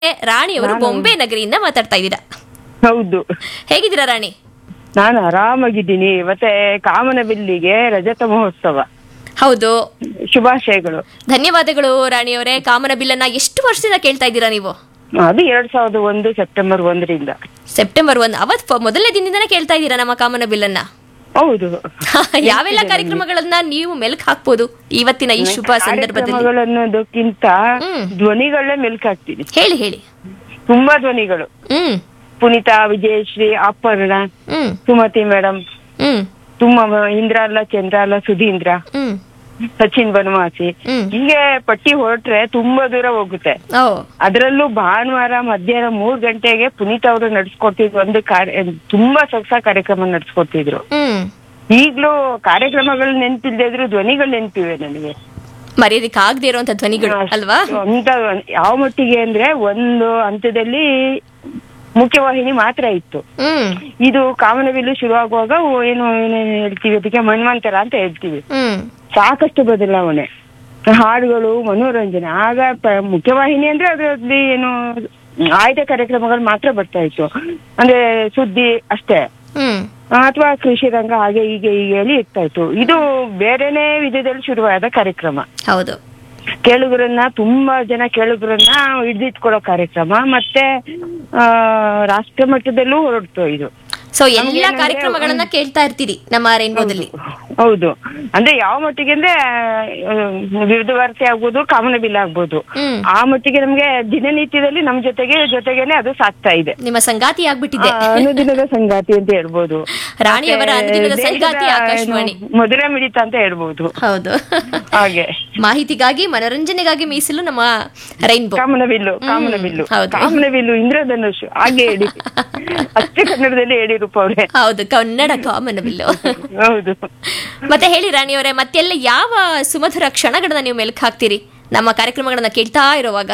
ರಾಣಿಯವರು ಬೊಂಬೆ ನಗರಿಯಿಂದ ಮಾತಾಡ್ತಾ ಇದ್ದೀರಾ ಹೌದು ಹೇಗಿದ್ದೀರಾ ರಾಣಿ ನಾನು ಆರಾಮಾಗಿದ್ದೀನಿ ಮತ್ತೆ ಕಾಮನಬಿಲ್ಲಿಗೆ ರಜತ ಮಹೋತ್ಸವ ಹೌದು ಶುಭಾಶಯಗಳು ಧನ್ಯವಾದಗಳು ರಾಣಿಯವರೇ ಕಾಮನ ಬಿಲ್ಲನ್ನ ಎಷ್ಟು ವರ್ಷದಿಂದ ಕೇಳ್ತಾ ಇದ್ದೀರಾ ನೀವು ಅದು ಎರಡ್ ಸಾವಿರದ ಒಂದು ಸೆಪ್ಟೆಂಬರ್ ಒಂದರಿಂದ ಸೆಪ್ಟೆಂಬರ್ ಒಂದ್ ಅವತ್ ಫ- ಮೊದಲನೇ ದಿನದಿಂದನೇ ಕೇಳ್ತಾ ಇದ್ದೀರಾ ನಮ್ಮ ಕಾಮನ ಬಿಲ್ಲನ್ನ ಹೌದು ಯಾವೆಲ್ಲ ಕಾರ್ಯಕ್ರಮಗಳನ್ನ ನೀವು ಮೆಲ್ಕ್ ಹಾಕ್ಬೋದು ಇವತ್ತಿನ ಈ ಶುಭ ಸಂದರ್ಭದಲ್ಲಿ ಕಾರ್ಯಕ್ರಮಗಳನ್ನೋದಕ್ಕಿಂತ ಹ್ಮ್. ಧ್ವನಿಗಳನ್ನೇ ಮೆಲ್ಕ್ ಹಾಕ್ತೀನಿ ಹೇಳಿ ಹೇಳಿ ತುಂಬಾ ಧ್ವನಿಗಳು ಹ್ಮ್ ಪುನೀತಾ ವಿಜಯಶ್ರೀ ಅಪರ್ಣ ಹ್ಮ್ ಸುಮತಿ ಮೇಡಮ್ ಹ್ಮ್ ತುಂಬಾ ಇಂದ್ರ ಅಲ್ಲ ಚಂದ್ರ ಅಲ್ಲ ಸುಧೀಂದ್ರ ಹ್ಮ್ ಸಚಿನ್ ಬನವಾಸಿ ಹ್ಮ್. ಹೀಗೆ ಪಟ್ಟಿ ಹೊರಟ್ರೆ ತುಂಬಾ ದೂರ ಹೋಗುತ್ತೆ ಓ ಅದರಲ್ಲೂ ಭಾನುವಾರ ಮಧ್ಯಾಹ್ನ ಮೂರ್ ಗಂಟೆಗೆ ಪುನೀತ್ ಅವರು ನಡೆಸ್ಕೊಟ್ಟಿದ್ರು ಒಂದು ಕಾರ್ಯ ತುಂಬಾ ಸೊಗಸ ಕಾರ್ಯಕ್ರಮ ನಡೆಸ್ಕೊಟ್ಟಿದ್ರು ಹ್ಮ್ ಈಗ್ಲೂ ಕಾರ್ಯಕ್ರಮಗಳು ನೆನ್ಪಿಲ್ದೇ ಇದ್ರು ಧ್ವನಿಗಳು ನೆನ್ಪಿವೆ ನನಗೆ ಮರ್ಯಾದಕ್ಕೆ ಆಗದೆ ಇರುವಂತ ಧ್ವನಿಗಳು ಅಲ್ವಾ ಅಂತ ಯಾವ ಮಟ್ಟಿಗೆ ಅಂದ್ರೆ ಒಂದು ಹಂತದಲ್ಲಿ ಮುಖ್ಯವಾಹಿನಿ ಮಾತ್ರ ಇತ್ತು ಹ್ಮ್ ಇದು ಕಾಮನಬಿಲ್ಲು ಶುರುವಾಗುವಾಗ ಏನು ಏನು ಹೇಳ್ತೀವಿ ಅದಕ್ಕೆ ಮನ್ವಂತರ ಅಂತ ಹೇಳ್ತೀವಿ ಹ್ಮ್ ಸಾಕಷ್ಟು ಬದಲಾವಣೆ ಹಾಡುಗಳು ಮನೋರಂಜನೆ ಆಗ ಪ- ಮುಖ್ಯವಾಹಿನಿ ಅಂದ್ರೆ ಅದರಲ್ಲಿ ಏನು ಆಯ್ದ ಕಾರ್ಯಕ್ರಮಗಳು ಮಾತ್ರ ಬರ್ತಾ ಇತ್ತು ಅಂದ್ರೆ ಸುದ್ದಿ ಅಷ್ಟೇ ಹ್ಮ್ ಅಥವಾ ಕೃಷಿ ರಂಗ ಹಾಗೆ ಹೀಗೆ ಹೀಗೆ ಹೇಳಿ ಇರ್ತಾ ಇತ್ತು ಇದು ಬೇರೆನೇ ವಿಧದಲ್ಲಿ ಶುರುವಾದ ಕಾರ್ಯಕ್ರಮ ಹೌದು ಕೇಳುಗರನ್ನ ತುಂಬಾ ಜನ ಕೇಳುಗರನ್ನ ಹಿಡಿದಿಟ್ಕೊಳ್ಳೋ ಕಾರ್ಯಕ್ರಮ ಮತ್ತೆ ಆ ರಾಷ್ಟ್ರ ಮಟ್ಟದಲ್ಲೂ ಹೊರಡ್ತು ಇದು ಸೊ ಎಲ್ಲಾ ಕಾರ್ಯಕ್ರಮಗಳನ್ನ ಕೇಳ್ತಾ ಇರ್ತೀರಿ ನಮ್ಮ ರೈನ್ಬೋದಲ್ಲಿ ಹೌದು ಅಂದ್ರೆ ಯಾವ ಮಟ್ಟಿಗೆ ಅಂದ್ರೆ ಆ, ವಿವಿಧ ವಾರ್ತೆ ಆಗ್ಬೋದು ಕಾಮನಬಿಲ್ಲ ಆಗ್ಬೋದು ಹ್ಮ್ ಆ ಮಟ್ಟಿಗೆ ನಮ್ಗೆ ದಿನನಿತ್ಯದಲ್ಲಿ ನಮ್ ಜೊತೆಗೆ ಜೊತೆಗೇನೆ ಅದು ಸಾಕ್ತಾ ಇದೆ ನಿಮ್ಮ ಸಂಗಾತಿ ಆಗ್ಬಿಟ್ಟಿದೆ ಆ, ಅನುದಿನದ ಸಂಗಾತಿ ಅಂತ ಹೇಳ್ಬೋದು ರಾಣಿಯವರ ಮತ್ತೆ ಅನುದಿನದ ದೇಶದ ಸಂಗಾತಿ ಆಕಾಶವಾಣಿ ಏನು, ಮಧುರ ಮಿಡಿತ ಅಂತ ಹೇಳ್ಬೋದು ಹೌದು ಹಾಗೆ ಮಾಹಿತಿಗಾಗಿ ಮನೋರಂಜನೆಗಾಗಿ ಮೀಸಲು ನಮ್ಮ ರೈನ್ಬೋ ಕಾಮನಬಿಲ್ಲು ಕಾಮನಬಿಲ್ಲು ಹೌದು. ಕಾಮನಬಿಲ್ಲು ಇಂದ್ರಧನುಷ್ ಹಾಗೆ ಹೇಳಿ ಅಷ್ಟೇ ಕನ್ನಡದಲ್ಲಿ ಹೇಳಿ ರೂಪ ಅವ್ರೆ ಹೌದು ಕನ್ನಡ ಕಾಮನಬಿಲ್ಲು ಹೌದು ಮತ್ತೆ ಹೇಳಿ ರಾಣಿಯವರೇ ಮತ್ತೆಲ್ಲ ಯಾವ ಸುಮಧುರ ಕ್ಷಣಗಳನ್ನ ನೀವು ಮೆಲ್ಕ್ ಹಾಕ್ತೀರಿ ನಮ್ಮ ಕಾರ್ಯಕ್ರಮಗಳನ್ನ ಕೇಳ್ತಾ ಇರುವಾಗ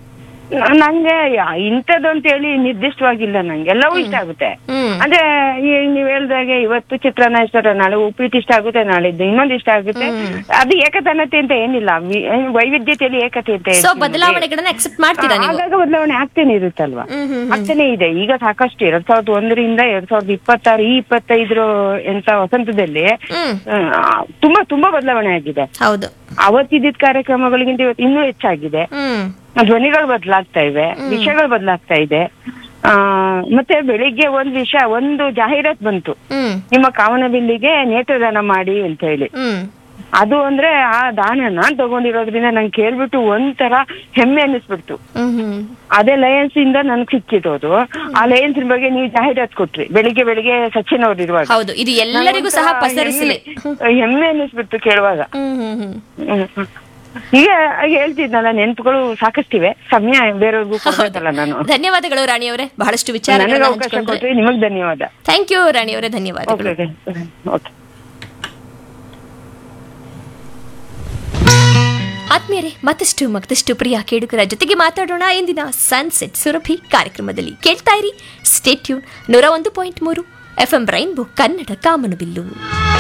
ನಂಗೆ ಯಾ- ಇಂಥದ್ದು ಅಂತ ಹೇಳಿ ನಿರ್ದಿಷ್ಟವಾಗಿಲ್ಲ ನಂಗೆ ಎಲ್ಲವೂ ಇಷ್ಟ ಆಗುತ್ತೆ ಹ್ಮ್ ಅಂದ್ರೆ ಈಗ ನೀವ್ ಹೇಳ್ದಾಗೆ ಇವತ್ತು ಚಿತ್ರಾನ್ನ ಇಷ್ಟ ನಾಳೆ ಉಪ್ಪಿಟ್ಟು ಇಷ್ಟ ಆಗುತ್ತೆ ನಾಳಿದ್ದು ಇನ್ನೊಂದು ಇಷ್ಟ ಆಗುತ್ತೆ ಅದು ಏಕತಾನತೆ ಅಂತ ಏನಿಲ್ಲ ವಿ- ಏನ್ ವೈವಿಧ್ಯತೆಯಲ್ಲಿ ಏಕತೆ ಅಂತ ಸೊ ಹೇಳ್ತೀನಿ. ಬದಲಾವಣೆಗಳನ್ನ ಅಕ್ಸೆಪ್ಟ್ ಮಾಡ್ತೀರಾ ನೀವು ಆಗಾಗ ಬದಲಾವಣೆ ಆಗ್ತೇನೆ ಇರುತ್ತಲ್ವಾ ಹ್ಮ್ ಹ್ಮ್ ಆಗ್ತಾನೆ ಇದೆ ಈಗ ಸಾಕಷ್ಟು ಎರಡ್ ಸಾವಿರದ ಒಂದರಿಂದ ಎರಡ್ ಸಾವಿರದ ಇಪ್ಪತ್ತಾರು ಈ ಇಪ್ಪತ್ತೈದರ ಎಂತ ವಸಂತದಲ್ಲಿ ಹ್ಮ್ ಆ, ತುಂಬಾ ತುಂಬಾ ಬದಲಾವಣೆ ಆಗಿದೆ ಹೌದು ಅವತ್ತಿದ್ದ ಕಾರ್ಯಕ್ರಮಗಳಿಗಿಂತ ಇವತ್ತು ಇನ್ನೂ ಹೆಚ್ಚಾಗಿದೆ ಹ್ಮ್ ಧ್ವನಿಗಳು ಬದಲಾಗ್ತಾ ಇವೆ ವಿಷಯಗಳು ಬದಲಾಗ್ತಾ ಇದೆ ಆ ಮತ್ತೆ ಬೆಳಿಗ್ಗೆ ಒಂದ್ ವಿಷಯ ಒಂದು ಜಾಹೀರಾತ್ ಬಂತು ಹ್ಮ್ ನಿಮ್ಮ ಕಾಮನಬಿಲ್ಲಿಗೆ ನೇತ್ರದಾನ ಮಾಡಿ ಅಂತ ಹೇಳಿ ಹ್ಮ್ ಅದು ಅಂದ್ರೆ ಆ ದಾನ ನಾನ್ ತಗೊಂಡಿರೋದ್ರಿಂದ ನಂಗೆ ಕೇಳ್ಬಿಟ್ಟು ಒಂಥರ ಹೆಮ್ಮೆ ಅನ್ನಿಸ್ಬಿಡ್ತು ಹ್ಮ್ ಹ್ಮ್ ಅದೇ ಲಯನ್ಸ್ ಇಂದ ನನ್ಗೆ ಸಿಕ್ಕಿರೋದು ಆ ಲಯನ್ಸ್ ಬಗ್ಗೆ ನೀವು ಜಾಹೀರಾತ್ ಕೊಟ್ರಿ ಬೆಳಿಗ್ಗೆ ಬೆಳಿಗ್ಗೆ ಸಚಿನ್ ಅವ್ರು ಇರುವಾಗ ಹೌದು ಇದು ಎಲ್ಲರಿಗೂ ಸಹ ಪಸರಿಸಲಿ ಹೆಮ್ಮೆ- ಹೆಮ್ಮೆ ಅನ್ನಿಸ್ಬಿಡ್ತು ಕೇಳುವಾಗ ಹ್ಮ್ ಹ್ಮ್ ಹ್ಮ್ ಹ್ಮ್, ಹ್ಮ್. ಈಗ ಈಗ ಹೇಳ್ತಿದ್ನಲ್ಲ ನೆನಪುಗಳು ಸಾಕಷ್ಟಿವೆ ಸಮಯ ಬೇರೆಯವ್ರಿಗೂ ಕೊಡ್ಬೇಕಲ್ಲ ನಾನು ಧನ್ಯವಾದಗಳು ರಾಣಿಯವರೇ ಬಹಳಷ್ಟು ನನಗೆ ವಿಚಾರಗಳನ್ನ ಅವಕಾಶ ಹಂಚ್ಕೊಂಡ್ರೆ ಕೊಟ್ರಿ ನಿಮಗ್ ಧನ್ಯವಾದ ಥ್ಯಾಂಕ್ ಯು ರಾಣಿಯವರೇ ಧನ್ಯವಾದಗಳು ಓಕೆ ಓಕೆ ಆತ್ಮೀಯರೇ ಮತ್ತಷ್ಟು ಮತ್ತಷ್ಟು ಪ್ರಿಯ ಕೇಳುಗರ ಜೊತೆಗೆ ಮಾತಾಡೋಣ ಇಂದಿನ ಸನ್ಸೆಟ್ ಸುರಭಿ ಕಾರ್ಯಕ್ರಮದಲ್ಲಿ ಕೇಳ್ತಾ ಇರಿ ಸ್ಟೇಟ್ಯೂನ್ ನೂರ ಒಂದು ಪಾಯಿಂಟ್ ಮೂರು ಎಫ್ ಎಂ ರೈನ್ಬೋ ಕನ್ನಡ ಕಾಮನಬಿಲ್ಲು